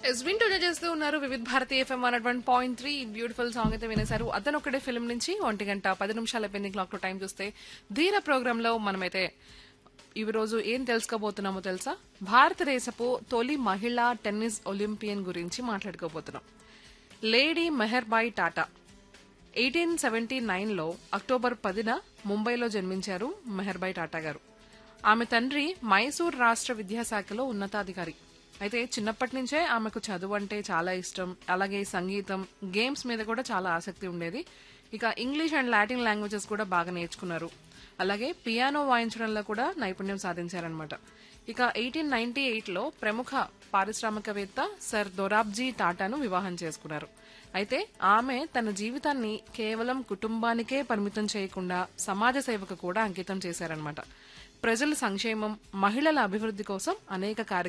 yes వింటూనే చేస్తూ ఉన్నారు Vividh Bharati FM one one point three beautiful song అయితే వినేశారు అతను ఒకటే ఫిల్మ్ నుంచి ఒంటి గంట పది నిమిషాల అయిపోయింది క్లాక్ లో టైం చూస్తే ధీర ప్రోగ్రామ్ లో మనమైతే ఈ రోజు ఏం తెలుసుకోబోతున్నామో తెలుసా భారతదేశపు తొలి మహిళా టెన్నిస్ ఒలింపియన్ గురించి మాట్లాడుకోబోతున్నాం lady Meherbai Tata eighteen seventy నైన్లో అక్టోబర్ పదిన ముంబైలో జన్మించారు మెహర్బాయ్ టాటా గారు ఆమె తండ్రి మైసూర్ రాష్ట్ర విద్యాశాఖలో ఉన్నతాధికారి అయితే చిన్నప్పటి నుంచే ఆమెకు చదువు అంటే చాలా ఇష్టం అలాగే సంగీతం గేమ్స్ మీద కూడా చాలా ఆసక్తి ఉండేది ఇక ఇంగ్లీష్ అండ్ లాటిన్ లాంగ్వేజెస్ కూడా బాగా నేర్చుకున్నారు అలాగే పియానో వాయించడంలో కూడా నైపుణ్యం సాధించారనమాట ఇక ఎయిటీన్ నైన్టీ ఎయిట్లో ప్రముఖ పారిశ్రామికవేత్త సర్ దొరాబ్జీ టాటాను వివాహం చేసుకున్నారు అయితే ఆమె తన జీవితాన్ని కేవలం కుటుంబానికే పరిమితం చేయకుండా సమాజ సేవకు కూడా అంకితం చేశారనమాట ప్రజల సంక్షేమం మహిళల అభివృద్ధి కోసం అనేక కార్యక్రమాలు